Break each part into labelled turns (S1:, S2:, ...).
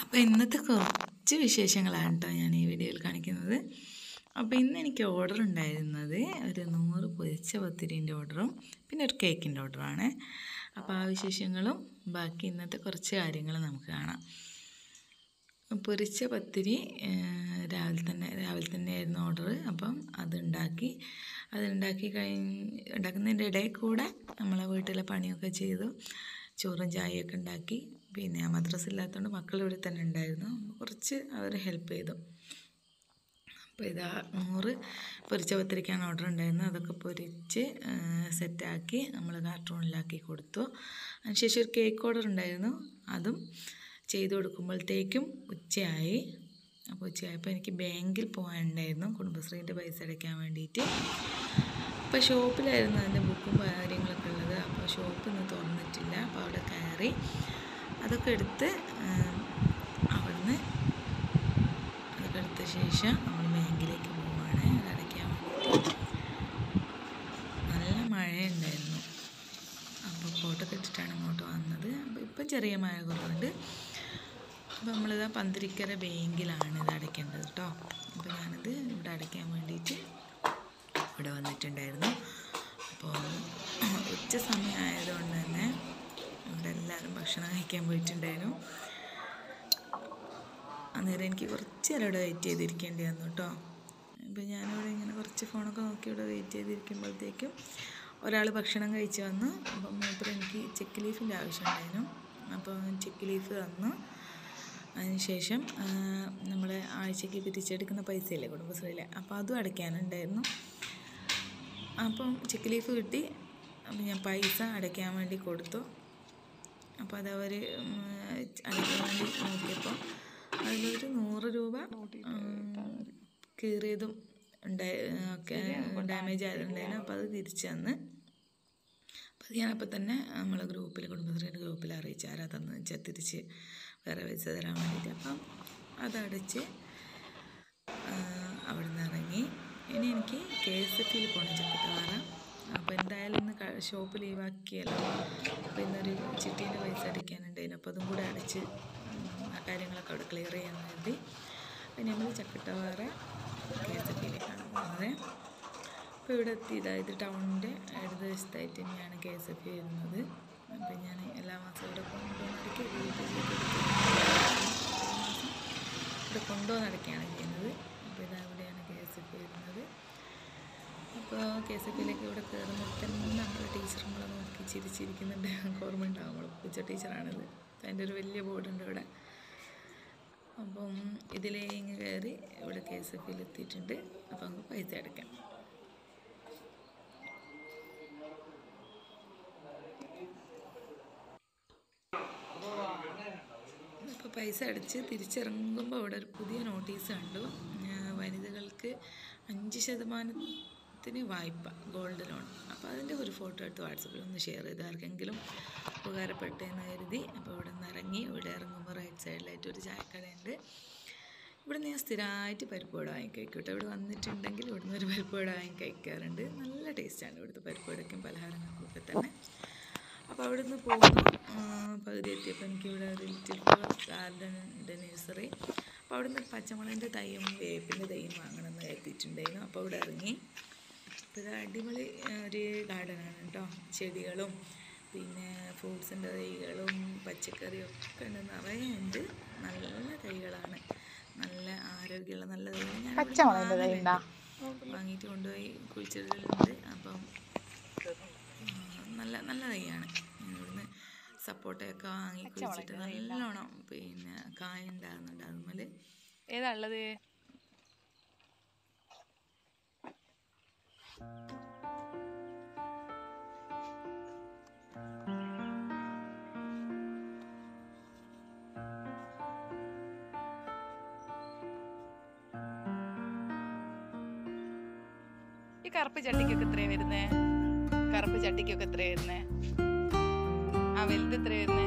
S1: അപ്പോൾ ഇന്നത്തെ കുറച്ച് വിശേഷങ്ങളാണ് കേട്ടോ ഞാൻ ഈ വീഡിയോയിൽ കാണിക്കുന്നത് അപ്പോൾ ഇന്ന് എനിക്ക് ഓർഡർ ഉണ്ടായിരുന്നത് ഒരു നൂറ് പൊരിച്ച പത്തിരിൻ്റെ ഓർഡറും പിന്നെ ഒരു കേക്കിൻ്റെ ഓർഡറുമാണ് അപ്പോൾ ആ വിശേഷങ്ങളും ബാക്കി ഇന്നത്തെ കുറച്ച് കാര്യങ്ങൾ നമുക്ക് കാണാം പൊരിച്ച പത്തിരി ഏഹ്, രാവിലെ തന്നെ രാവിലെ തന്നെ ആയിരുന്നു ഓർഡർ അപ്പം അതുണ്ടാക്കി അതുണ്ടാക്കി കഴിഞ്ഞ് ഉണ്ടാക്കുന്നതിൻ്റെ ഇടയിൽ കൂടെ നമ്മളെ വീട്ടിലെ പണിയൊക്കെ ചെയ്തു ചോറും ചായയൊക്കെ ഉണ്ടാക്കി പിന്നെ മദ്രസ ഇല്ലാത്തതുകൊണ്ട് മക്കൾ ഇവിടെ തന്നെ ഉണ്ടായിരുന്നു കുറച്ച് അവർ ഹെൽപ്പ് ചെയ്തു അപ്പോൾ ഇതാ നൂറ് പൊരിച്ച പത്തിരിക്കാണ് ഓർഡർ ഉണ്ടായിരുന്നത് അതൊക്കെ പൊരിച്ച് സെറ്റാക്കി നമ്മൾ കാർട്ടൂണിലാക്കി കൊടുത്തു അതിനുശേഷം ഒരു കേക്ക് ഓർഡർ ഉണ്ടായിരുന്നു അതും ചെയ്തു കൊടുക്കുമ്പോഴത്തേക്കും ഉച്ചയായി അപ്പോൾ ഉച്ചയായപ്പോൾ എനിക്ക് ബാങ്കിൽ പോകാനുണ്ടായിരുന്നു കുടുംബശ്രീൻ്റെ പൈസ അടയ്ക്കാൻ വേണ്ടിയിട്ട് അപ്പോൾ ഷോപ്പിലായിരുന്നു അതിൻ്റെ ബുക്കും കാര്യങ്ങളൊക്കെ ഉള്ളത് അപ്പോൾ ഷോപ്പ് ഇന്ന് തുറന്നിട്ടില്ല അപ്പോൾ അവിടെ കയറി അതൊക്കെ എടുത്ത് ആ, അവിടുന്ന് അതൊക്കെ എടുത്ത ശേഷം നമ്മൾ ബാങ്കിലേക്ക് പോവുകയാണ് അത് അടയ്ക്കാൻ വേണ്ടിയിട്ട് നല്ല മഴയുണ്ടായിരുന്നു അപ്പോൾ കോട്ടൊക്കെ ഇട്ടിട്ടാണ് ഇങ്ങോട്ട് വന്നത് അപ്പോൾ ഇപ്പം ചെറിയ മഴ കുറവുണ്ട് അപ്പോൾ നമ്മളിത് പന്തിരിക്കര ബാങ്കിലാണ് ഇത് അടയ്ക്കേണ്ടത് കേട്ടോ അപ്പോൾ ഞാനിത് ഇവിടെ അടയ്ക്കാൻ വേണ്ടിയിട്ട് ഇവിടെ വന്നിട്ടുണ്ടായിരുന്നു അപ്പോൾ ഉച്ച സമയമായതുകൊണ്ട് തന്നെ ഇവിടെ എല്ലാവരും ഭക്ഷണം കഴിക്കാൻ പോയിട്ടുണ്ടായിരുന്നു അന്നേരം എനിക്ക് കുറച്ച് നേരം ഇവിടെ വെയിറ്റ് ചെയ്തിരിക്കേണ്ടി വന്നു കേട്ടോ അപ്പോൾ ഞാനിവിടെ ഇങ്ങനെ കുറച്ച് ഫോണൊക്കെ നോക്കി ഇവിടെ വെയിറ്റ് ചെയ്തിരിക്കുമ്പോഴത്തേക്കും ഒരാൾ ഭക്ഷണം കഴിച്ച് വന്നു അപ്പം മൂപ്പര് എനിക്ക് ചെക്ക് ലീഫിൻ്റെ ആവശ്യമുണ്ടായിരുന്നു അപ്പോൾ ചെക്ക് ലീഫ് തന്നു അതിനുശേഷം നമ്മൾ ആഴ്ചയ്ക്ക് പിരിച്ചെടുക്കുന്ന പൈസയില്ലേ കുടുംബശ്രീയിലെ അപ്പോൾ അതും അടയ്ക്കാനുണ്ടായിരുന്നു അപ്പം ചെക്ക് ലീഫ് കിട്ടി അപ്പം ഞാൻ പൈസ അടയ്ക്കാൻ വേണ്ടി കൊടുത്തു അപ്പോൾ അതവർ അടയ്ക്കാൻ വേണ്ടി നോക്കിയപ്പോൾ അതിലൊരു നൂറ് രൂപ ഉം, കീറിയതും ഉണ്ടായി ഒക്കെ ഡാമേജ് ആയിട്ടുണ്ടായിരുന്നു അപ്പോൾ അത് തിരിച്ചു തന്ന് അപ്പോൾ അത് ഞാനപ്പോൾ തന്നെ നമ്മളെ ഗ്രൂപ്പിൽ കുടുംബശ്രീയുടെ ഗ്രൂപ്പിൽ അറിയിച്ചു ആരാ തന്നു വെച്ചാൽ തിരിച്ച് വേറെ പൈസ തരാൻ വേണ്ടിയിട്ട് അപ്പം അതടച്ച് അവിടെ നിന്ന് ഇറങ്ങി ഇനി എനിക്ക് കെ എസ് എഫ് പോകണം ചക്കത്തവാറ അപ്പോൾ എന്തായാലും ഇന്ന് ഷോപ്പ് ലീവാക്കിയല്ലോ അപ്പോൾ ഇന്നൊരു ചിട്ടീൻ്റെ പൈസ അടയ്ക്കാനുണ്ടായിരുന്നു അപ്പോൾ അതും കൂടെ അടച്ച് ഉം, ആ കാര്യങ്ങളൊക്കെ അവിടെ ക്ലിയർ ചെയ്യാൻ വേണ്ടി അപ്പോൾ നമ്മൾ ചക്കട്ടവാറ കെ എസ് എഫ് യിലേക്കാണ് പോകുന്നത് അപ്പോൾ ഇവിടെ എത്തി ഇതായത് ടൗണിൻ്റെ ഇടതുവശത്തായിട്ട് തന്നെയാണ് കെ എസ് എഫ് വരുന്നത് അപ്പോൾ ഞാൻ എല്ലാ മാസവും ഇവിടെ കൊണ്ടുവന്നിടയ്ക്ക് ഇവിടെ കൊണ്ടുവന്നിടയ്ക്കാണ് ചെയ്യുന്നത് അപ്പോൾ ഇതാ ഇവിടെയാണ് കെ എസ് എഫ് വരുന്നത് അപ്പോൾ കെ എസ് എഫ് യിലേക്ക് ഇവിടെ കയറുമ്പോൾ തന്നെ നമ്മുടെ ടീച്ചർ നമ്മളെ നോക്കി ചിരിച്ചിരിക്കുന്നുണ്ട് നമുക്ക് ഓർമ്മ ഉണ്ടാവും നമ്മൾ പൂച്ച ടീച്ചറാണിത് അതിൻ്റെ ഒരു വലിയ ബോർഡുണ്ട് ഇവിടെ അപ്പം ഇതിലേ ഇങ്ങ് കയറി ഇവിടെ കെ എസ് എഫ് എത്തിയിട്ടുണ്ട് അപ്പം നമുക്ക് പൈസ അടയ്ക്കാം ഇപ്പോൾ പൈസ അടച്ച് തിരിച്ചിറങ്ങുമ്പോൾ അവിടെ ഒരു പുതിയ നോട്ടീസ് കണ്ടു ആ, വനിതകൾക്ക് അഞ്ച് ശതമാനത്തിന് വായ്പ ഗോൾഡ് ലോൺ അപ്പോൾ അതിൻ്റെ ഒരു ഫോട്ടോ എടുത്ത് വാട്സപ്പിൽ ഒന്ന് ഷെയർ ചെയ്ത് ആർക്കെങ്കിലും ഉപകാരപ്പെട്ടെന്ന് കരുതി അപ്പോൾ ഇവിടെ നിന്ന് ഇറങ്ങി ഇവിടെ ഇറങ്ങുമ്പോൾ റൈറ്റ് സൈഡിലായിട്ട് ഒരു ചായക്കടയുണ്ട് ഇവിടെ ഞാൻ സ്ഥിരമായിട്ട് പരിപ്പുവട വാങ്ങി കഴിക്കും കേട്ടോ ഇവിടെ വന്നിട്ടുണ്ടെങ്കിൽ ഇവിടുന്ന് ഒരു പരിപ്പുവട വാങ്ങി കഴിക്കാറുണ്ട് നല്ല ടേസ്റ്റാണ് ഇവിടുത്തെ പരിപ്പുവടയ്ക്കും പലഹാരങ്ങൾക്കും ഒക്കെ തന്നെ അപ്പോൾ അവിടെ നിന്ന് പോകുന്നു ആ, പകുതി എത്തിയപ്പോൾ എനിക്കിവിടെ ഒരു ലിറ്റിൽ ഗാർഡൻ ഉണ്ട് നഴ്സറി അപ്പോൾ അവിടെ നിന്ന് പച്ചമുളകിൻ്റെ തൈയും വേപ്പിൻ്റെ തൈയും വാങ്ങണമെന്ന് കരുതിയിട്ടുണ്ടായിരുന്നു അപ്പോൾ അവിടെ ഇറങ്ങി അപ്പോൾ ഇത് അടിപൊളി ആ, ഒരു ഗാർഡനാണ് കേട്ടോ ചെടികളും പിന്നെ ഫ്രൂട്ട്സിൻ്റെ തൈകളും പച്ചക്കറിയും ഒക്കെ ഉണ്ട് നിറയെ ഉണ്ട് നല്ല തൈകളാണ് നല്ല ആരോഗ്യമുള്ള നല്ല തൈകൾ ഞാൻ
S2: പച്ചമുളകിൻ്റെ തൈ ഉണ്ടോ
S1: വാങ്ങിയിട്ട് കൊണ്ടുപോയി കുഴിച്ചിടലുണ്ട് അപ്പം ആ, നല്ല നല്ല തൈയാണ് ഞാൻ ഇവിടുന്ന് സപ്പോട്ടയൊക്കെ വാങ്ങി കുഴിച്ചിട്ട് നല്ലോണം പിന്നെ കായ ഉണ്ടാകുന്നുണ്ട് അതുപോലെ
S2: ഏതാ ഉള്ളത് ഈ കറുപ്പ് ചട്ടിക്കൊക്കെ എത്രയാ വരുന്നേ കറുപ്പ് ചട്ടിക്കൊക്കെ എത്രയാ വരുന്നേ ആ വലുത് എത്രയാ വരുന്നേ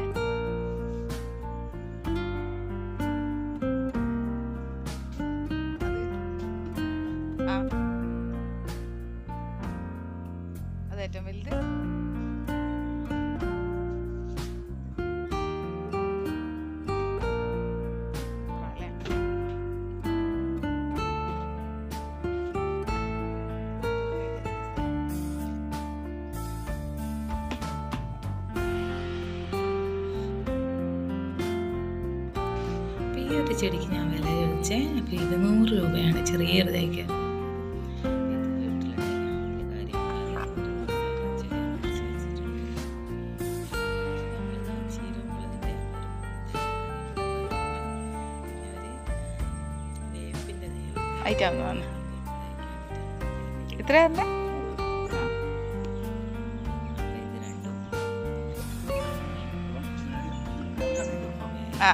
S2: അത് ആ അത് ഏറ്റവും വലുത്
S1: ഈ ഒരു ചെടിക്ക് ഞാൻ വില ചോദിച്ചേ അപ്പോൾ ഇരുന്നൂറ് രൂപയാണ് ചെറിയൊരു തൈക്ക്
S2: ആയിട്ടാന്ന് വന്ന് എത്ര തന്നെ ആ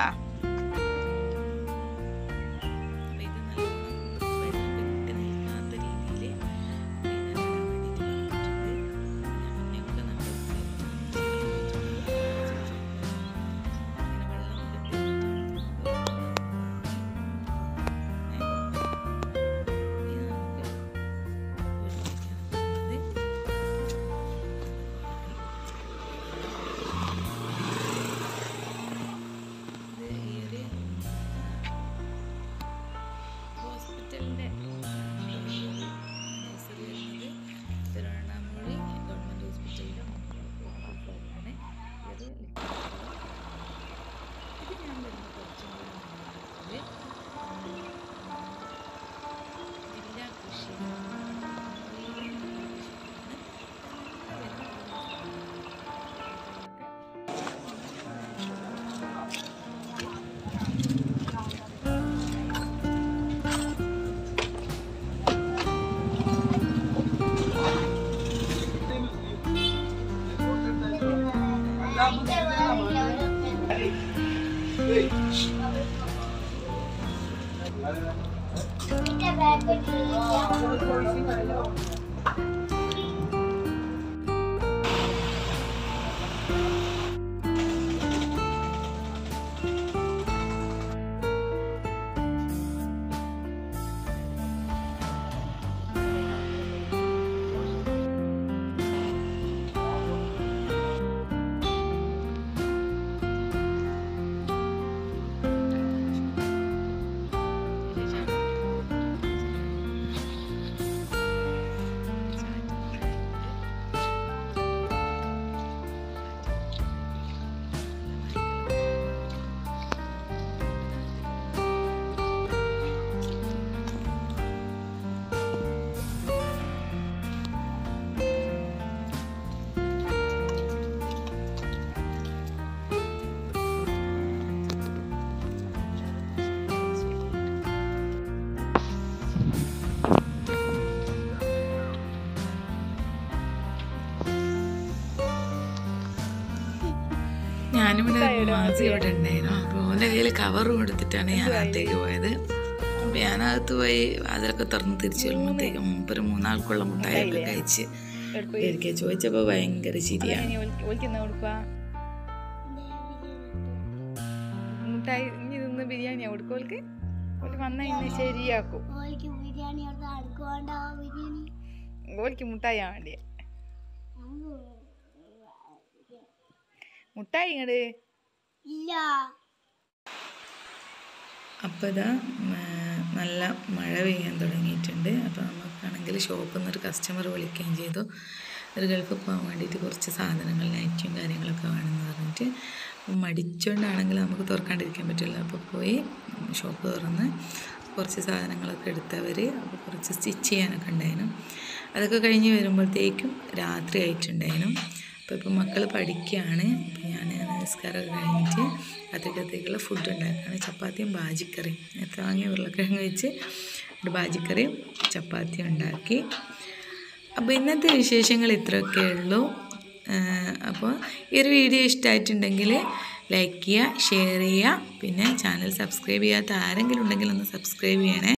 S1: ഹോസ്പിറ്റലിൻ്റെ നഴ്സറി വരുന്നത് തിരുവണ്ണാമൊഴി ഗവൺമെൻറ് ഹോസ്പിറ്റലിലും ആണ് ഇത് ഇത് ഞാൻ വരുന്ന കുറച്ചും കൂടി നല്ലത് ജില്ലാ കൃഷി ഞാനിവിടെ മാസി ഇവിടെ ഉണ്ടായിരുന്നു അപ്പോൾ ഓൻ്റെ കയ്യിൽ കവർ കൊടുത്തിട്ടാണ് ഞാൻ അകത്തേക്ക് പോയത് അപ്പോൾ ഞാനകത്ത് പോയി അതിലൊക്കെ തുറന്ന് തിരിച്ചു വരുമ്പോഴത്തേക്കും ഒരു മൂന്നാൾക്കുള്ള മുട്ടായൊക്കെ കഴിച്ച് ഇരിക്കുക ചോദിച്ചപ്പോൾ ഭയങ്കര ചിരിയാണ്
S2: ഓൽക്കുന്ന കൊടുക്കുക മുട്ടായി ഇനി തിന്ന് ബിരിയാണിയാ കൊടുക്കും ഓൽക്ക് ഓൽക്ക് വന്നാ ഇന്ന് ശരിയാക്കും
S3: ഓൾക്ക് ബിരിയാണി അവിടെ അടുക്കുവാണ്ടാ ബിരിയാണി
S2: ഓൽക്ക് മുട്ടായിയാ വേണ്ടിയ മുട്ടായി ഇങ്ങട്
S3: ഇല്ല
S1: അപ്പോൾ ഇതാ ഉം, നല്ല മഴ പെയ്യാൻ തുടങ്ങിയിട്ടുണ്ട് അപ്പോൾ നമുക്കാണെങ്കിൽ ഷോപ്പിൽ നിന്ന് ഒരു കസ്റ്റമർ വിളിക്കുകയും ചെയ്തു ഒരു ഗൾഫിൽ പോകാൻ വേണ്ടിയിട്ട് കുറച്ച് സാധനങ്ങൾ നൈറ്റും കാര്യങ്ങളൊക്കെ വേണമെന്ന് പറഞ്ഞിട്ട് അപ്പം മടിച്ചുകൊണ്ടാണെങ്കിൽ നമുക്ക് തുറക്കാണ്ടിരിക്കാൻ പറ്റില്ല അപ്പോൾ പോയി ഷോപ്പ് തുറന്ന് കുറച്ച് സാധനങ്ങളൊക്കെ എടുത്തവർ അപ്പോൾ കുറച്ച് സ്റ്റിച്ച് ചെയ്യാനൊക്കെ ഉണ്ടായിരുന്നു അതൊക്കെ കഴിഞ്ഞ് വരുമ്പോഴത്തേക്കും രാത്രി ആയിട്ടുണ്ടായിരുന്നു അപ്പോൾ ഇപ്പോൾ മക്കൾ പഠിക്കുകയാണ് അപ്പോൾ ഞാൻ നിസ്കാരമൊക്കെ കഴിഞ്ഞിട്ട് അത്തേക്കത്തേക്കുള്ള ഫുഡ് ഉണ്ടാക്കുകയാണ് ചപ്പാത്തിയും ബാജിക്കറിയും നേരത്തെ വാങ്ങിയ ഉരുളക്കിഴങ്ങ് വെച്ച് ഒരു ബാജിക്കറിയും ചപ്പാത്തിയും ഉണ്ടാക്കി അപ്പോൾ ഇന്നത്തെ വിശേഷങ്ങൾ ഇത്രയൊക്കെ ഉള്ളൂ ആഹ് അപ്പോൾ ഈ ഒരു വീഡിയോ ഇഷ്ടമായിട്ടുണ്ടെങ്കിൽ ലൈക്ക് ചെയ്യുക ഷെയർ ചെയ്യുക പിന്നെ ചാനൽ സബ്സ്ക്രൈബ് ചെയ്യാത്ത ആരെങ്കിലും ഉണ്ടെങ്കിൽ ഒന്ന് സബ്സ്ക്രൈബ് ചെയ്യണേ